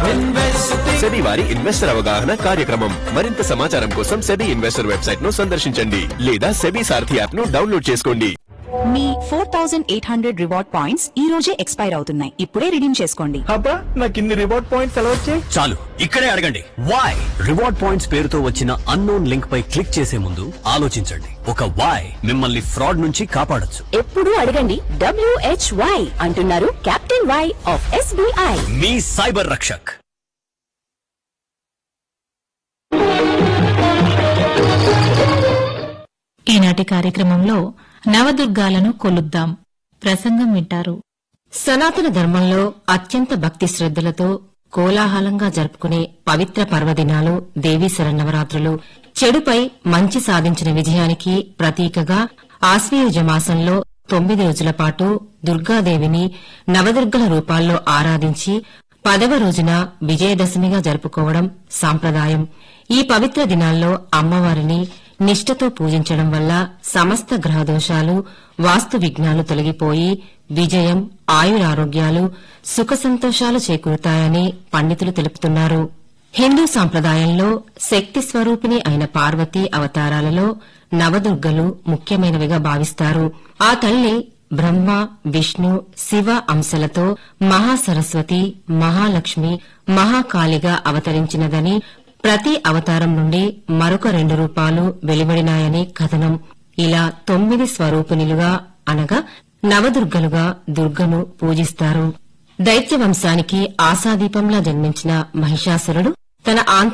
SEBI వారి investor అవగాహన కార్యక్రమం మరింత సమాచారం కోసం సెబీ ఇన్వెస్టర్ వెబ్సైట్ ను సందర్శించండి లేదా సెబీ సారథి యాప్ ను డౌన్లోడ్ చేసుకోండి మీ four thousand eight hundred reward points ఈ రోజే ఎక్స్పైర్ అవుతున్నాయి ఇప్పుడే రిడీమ్ చేసుకోండి అబ్బా నాకు ఇన్ని రివార్డ్ పాయింట్స్ ఎలా వచ్చాయి చాలు ఇక్కడే అడగండి వై రివార్డ్ పాయింట్స్ పేరుతో వచ్చిన అన్నోన్ లింక్ పై క్లిక్ చేసే ముందు ఆలోచించండి ఒక వై మిమ్మల్ని ఫ్రాడ్ నుంచి కాపాడొచ్చు ఎప్పుడు అడగండి డబ్ల్యూహెచ్వై అంటున్నారు కెప్టెన్ వై ఆఫ్ ఎస్బీఐ మీ సైబర్ రక్షక్ ఈనాటి కార్యక్రమంలో నవదుర్గాలను కొలుద్దాం ప్రసంగం వింటారు సనాతన ధర్మంలో అత్యంత భక్తి శ్రద్ధలతో కోలాహలంగా జరుపుకునే పవిత్ర పర్వదినాలు దేవీ శరన్నవరాత్రులు చెడుపై మంచి సాధించిన విజయానికి ప్రతీకగా ఆశ్వయుజ మాసంలో తొమ్మిది రోజుల పాటు దుర్గాదేవిని నవదుర్గల రూపాల్లో ఆరాధించి పదవ రోజున విజయదశమిగా జరుపుకోవడం సాంప్రదాయం ఈ పవిత్ర దినాల్లో అమ్మవారిని నిష్ఠతో పూజించడం వల్ల సమస్త గ్రహదోషాలు వాస్తు విఘ్నాలు తొలగిపోయి విజయం ఆయురారోగ్యాలు సుఖ సంతోషాలు చేకూరుతాయని పండితులు తెలుపుతున్నారు హిందూ సాంప్రదాయంలో శక్తి స్వరూపిణి అయిన పార్వతీ అవతారాలలో నవదుర్గలు ముఖ్యమైనవిగా భావిస్తారు ఆ తల్లి బ్రహ్మ విష్ణు శివ అంశలతో మహాసరస్వతి మహాలక్ష్మి మహాకాళిగా అవతరించినదని ప్రతి అవతారం నుండి మరొక రెండు రూపాలు వెలువడినాయని కథనం ఇలా తొమ్మిది స్వరూపిణులుగా అనగా నవదుర్గలుగా దుర్గను పూజిస్తారు దైత్య వంశానికి ఆశాదీపంలా జన్మించిన మహిషాసురుడు తన ఆంతర్య